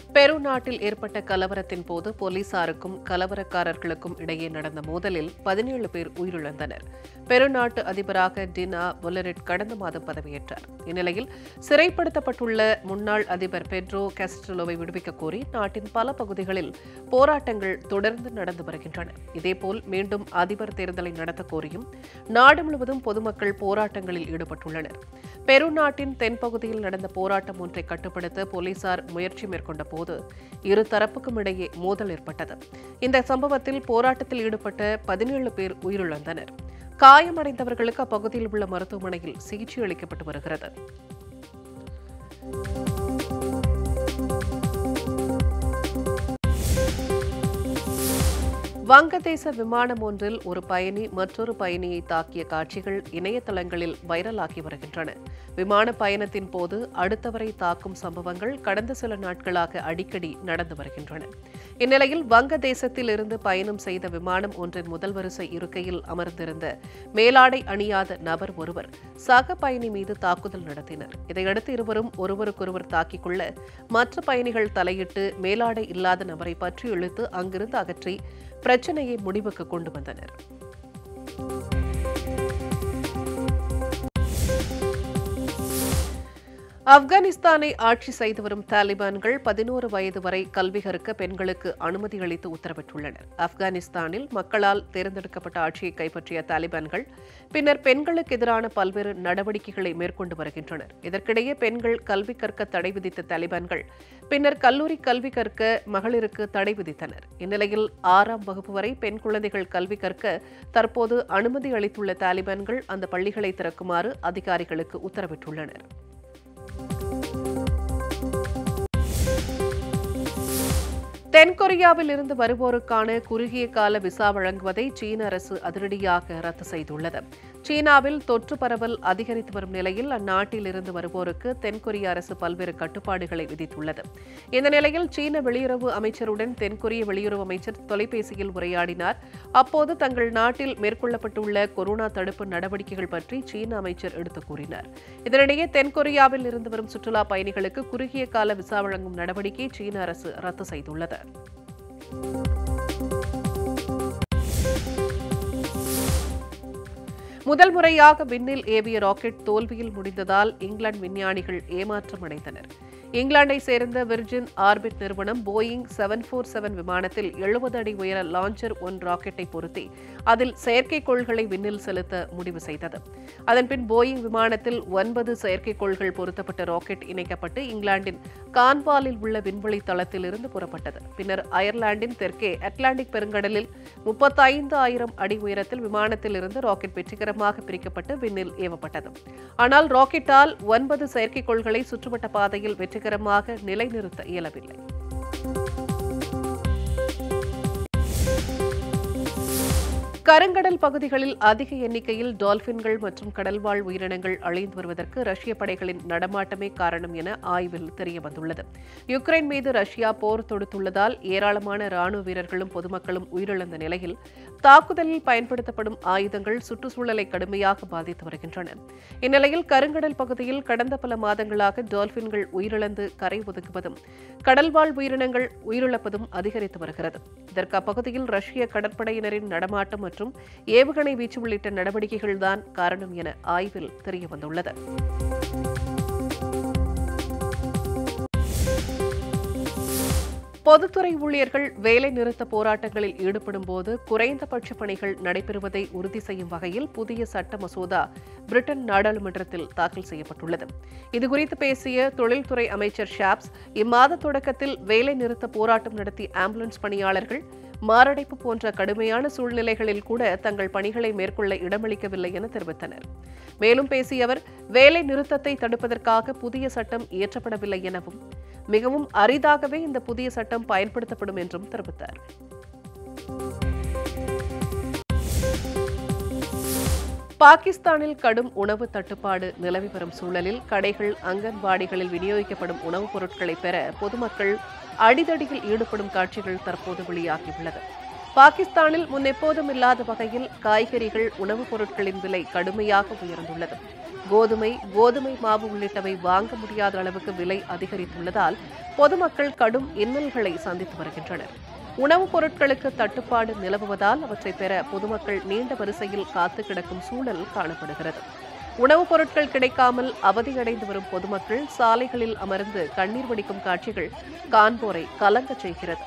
பெரு நாட்டில் ஏற்பட்ட கலவரத்தின் போது போலீசாருக்கும் கலவரக்காரர்களுக்கும் இடையே நடந்த மோதலில் பதினேழு பேர் உயிரிழந்தனர் பெரு நாட்டு அதிபராக டினா பொலரிட் கடந்த மாதம் பதவியேற்றார் இந்நிலையில் சிறைப்படுத்தப்பட்டுள்ள முன்னாள் அதிபர் பெட்ரோ காஸ்ட்ரோவை விடுவிக்க கோரி நாட்டின் பல பகுதிகளில் போராட்டங்கள் தொடர்ந்து நடந்து வருகின்றன இதேபோல் மீண்டும் அதிபர் தேர்தலை நடத்த கோரியும் நாடு முழுவதும் பொதுமக்கள் போராட்டங்களில் ஈடுபட்டுள்ளனர் பெரு நாட்டின் தென்பகுதியில் நடந்த போராட்டம் ஒன்றை கட்டுப்படுத்த போலீசார் முயற்சி மேற்கொண்ட போது இரு தரப்புக்கும் இடையே மோதல் ஏற்பட்டது இந்த சம்பவத்தில் போராட்டத்தில் ஈடுபட்ட பதினேழு பேர் உயிரிழந்தனர் காயமடைந்தவர்களுக்கு அப்பகுதியில் உள்ள மருத்துவமனையில் சிகிச்சை அளிக்கப்பட்டு வருகிறது வங்கதேச விமானம் ஒன்றில் ஒரு பயணி மற்றொரு பயணியை தாக்கிய காட்சிகள் இணையதளங்களில் வைரலாகி வருகின்றன விமான பயணத்தின் போது அடுத்தவரை தாக்கும் சம்பவங்கள் கடந்த சில நாட்களாக அடிக்கடி நடந்து வருகின்றன இந்நிலையில் வங்கதேசத்தில் இருந்து பயணம் செய்த விமானம் ஒன்றின் முதல் வரிசை இருக்கையில் அமர்ந்திருந்த மேலாடை அணியாத நபர் ஒருவர் சக பயணி மீது தாக்குதல் நடத்தினர் இதையடுத்து இருவரும் ஒருவருக்கொருவர் தாக்கிக் கொள்ள மற்ற பயணிகள் தலையிட்டு மேலாடை இல்லாத நபரை பற்றி இழுத்து அங்கிருந்து அகற்றி பிரச்சனையை முடிவுக்கு கொண்டு வந்தனர் ஆப்கானிஸ்தானை ஆட்சி செய்து வரும் தாலிபான்கள் பதினோரு வயது வரை கல்வி கற்க பெண்களுக்கு அனுமதி அளித்து உத்தரவிட்டுள்ளனர் ஆப்கானிஸ்தானில் மக்களால் தேர்ந்தெடுக்கப்பட்ட ஆட்சியை கைப்பற்றிய தாலிபான்கள் பின்னர் பெண்களுக்கு எதிரான பல்வேறு நடவடிக்கைகளை மேற்கொண்டு வருகின்றனர் இதற்கிடையே பெண்கள் கல்வி கற்க தடை விதித்த தாலிபான்கள் பின்னர் கல்லூரி கல்வி கற்க மகளிருக்கு தடை விதித்தனர் இந்நிலையில் ஆறாம் வகுப்பு வரை பெண் குழந்தைகள் கல்வி கற்க தற்போது அனுமதி அளித்துள்ள தாலிபான்கள் அந்த பள்ளிகளை திறக்குமாறு அதிகாரிகளுக்கு உத்தரவிட்டுள்ளனர் தென்கொரியாவில் இருந்து வருவோருக்கான குறுகிய கால விசா வழங்குவதை சீன அரசு அதிரடியாக ரத்து செய்துள்ளது சீனாவில் தொற்று பரவல் அதிகரித்து வரும் நிலையில் அந்நாட்டில் இருந்து வருவோருக்கு தென்கொரிய அரசு பல்வேறு கட்டுப்பாடுகளை விதித்துள்ளது இந்த நிலையில் சீன வெளியுறவு அமைச்சருடன் தென்கொரிய வெளியுறவு அமைச்சர் தொலைபேசியில் உரையாடினார் அப்போது தங்கள் நாட்டில் மேற்கொள்ளப்பட்டுள்ள கொரோனா தடுப்பு நடவடிக்கைகள் பற்றி சீன அமைச்சர் எடுத்துக் கூறினார் இதனிடையே தென்கொரியாவில் இருந்து வரும் சுற்றுலா பயணிகளுக்கு குறுகிய கால விசா வழங்கும் நடவடிக்கை சீன அரசு ரத்து செய்துள்ளது முதல் முறையாக விண்ணில் ஏவிய ராக்கெட் தோல்வியில் முடிந்ததால் இங்கிலாந்து விஞ்ஞானிகள் ஏமாற்றம் அடைந்தனர் இங்கிலாந்தை சேர்ந்த விர்ஜின் ஆர்பிட் நிறுவனம் போயிங் செவன் ஃபோர் செவன் விமானத்தில் எழுபது அடி உயர லான்ச்சர் ஒன் ராக்கெட்டை பொருத்தி அதில் செயற்கைக்கோள்களை விண்ணில் செலுத்த முடிவு செய்தது அதன்பின் போயிங் விமானத்தில் ஒன்பது செயற்கைக்கோள்கள் பொருத்தப்பட்ட ராக்கெட் இணைக்கப்பட்டு இங்கிலாந்தின் கான்வாலில் உள்ள விண்வெளி தளத்தில் இருந்து புறப்பட்டது பின்னர் அயர்லாந்தின் தெற்கே அட்லாண்டிக் பெருங்கடலில் முப்பத்தைந்து ஆயிரம் அடி உயரத்தில் விமானத்தில் இருந்து ராக்கெட் வெற்றிகரமாக பிரிக்கப்பட்டு விண்ணில் ஏவப்பட்டது ஆனால் ராக்கெட்டால் ஒன்பது செயற்கைக்கோள்களை சுற்றுவட்ட பாதையில் வெற்றிகரமாக நிலைநிறுத்த இயலவில்லை கருங்கடல் பகுதிகளில் அதிக எண்ணிக்கையில் டால்பின்கள் மற்றும் கடல்வாழ் உயிரினங்கள் அழிந்து வருவதற்கு ரஷ்ய படைகளின் நடமாட்டமே காரணம் என ஆய்வில் தெரியவந்துள்ளது யுக்ரைன் மீது ரஷ்யா போர் தொடுத்துள்ளதால் ஏராளமான ராணுவ வீரர்களும் பொதுமக்களும் உயிரிழந்த நிலையில் தாக்குதலில் பயன்படுத்தப்படும் ஆயுதங்கள் சுற்றுச்சூழலை கடுமையாக பாதித்து வருகின்றன இந்நிலையில் கருங்கடல் பகுதியில் கடந்த பல மாதங்களாக டால்பின்கள் உயிரிழந்து கரை ஒதுக்குவதும் கடல்வாழ் உயிரினங்கள் உயிரிழப்பதும் அதிகரித்து வருகிறது இதற்கு அப்பகுதியில் ரஷ்ய கடற்படையினரின் நடமாட்டம் மற்றும் ஏவுகணை வீச்சு உள்ளிட்ட நடவடிக்கைகள்தான் காரணம் என ஆய்வில் தெரியவந்துள்ளது பொதுத்துறை ஊழியர்கள் வேலை நிறுத்த போராட்டங்களில் ஈடுபடும் போது குறைந்தபட்ச பணிகள் நடைபெறுவதை உறுதி செய்யும் வகையில் புதிய சட்ட மசோதா பிரிட்டன் நாடாளுமன்றத்தில் தாக்கல் செய்யப்பட்டுள்ளது இதுகுறித்து பேசிய தொழில்துறை அமைச்சர் ஷாப்ஸ் இம்மாத தொடக்கத்தில் வேலை நிறுத்த போராட்டம் நடத்திய ஆம்புலன்ஸ் பணியாளர்கள் மாரடைப்பு போன்ற கடுமையான சூழ்நிலைகளில் கூட தங்கள் பணிகளை மேற்கொள்ள இடமளிக்கவில்லை என தெரிவித்தனர் மேலும் பேசிய அவர் வேலை நிறுத்தத்தை தடுப்பதற்காக புதிய சட்டம் இயற்றப்படவில்லை எனவும் மிகவும் அரிதாகவே இந்த புதிய சட்டம் பயன்படுத்தப்படும் என்றும் தெரிவித்தார் பாகிஸ்தானில் கடும் உணவு தட்டுப்பாடு நிலவி வரும் சூழலில் கடைகள் அங்கன்வாடிகளில் விநியோகிக்கப்படும் உணவுப் பொருட்களை பெற பொதுமக்கள் அடிதடியில் ஈடுபடும் காட்சிகள் தற்போது வெளியாகியுள்ளது பாகிஸ்தானில் முன்னெப்போதும் இல்லாத வகையில் காய்கறிகள் உணவுப் பொருட்களின் விலை கடுமையாக உயர்ந்துள்ளது கோதுமை கோதுமை மாவு உள்ளிட்டவை வாங்க முடியாத அளவுக்கு விலை அதிகரித்துள்ளதால் பொதுமக்கள் கடும் இன்னல்களை சந்தித்து வருகின்றனர் உணவுப் பொருட்களுக்கு தட்டுப்பாடு நிலவுவதால் அவற்றை பெற பொதுமக்கள் நீண்ட வரிசையில் காத்து கிடக்கும் சூழல் காணப்படுகிறது உணவுப் பொருட்கள் கிடைக்காமல் அவதியடைந்து வரும் பொதுமக்கள் சாலைகளில் அமர்ந்து கண்ணீர் வடிக்கும் காட்சிகள் காண்போரை கலங்கச் செய்கிறது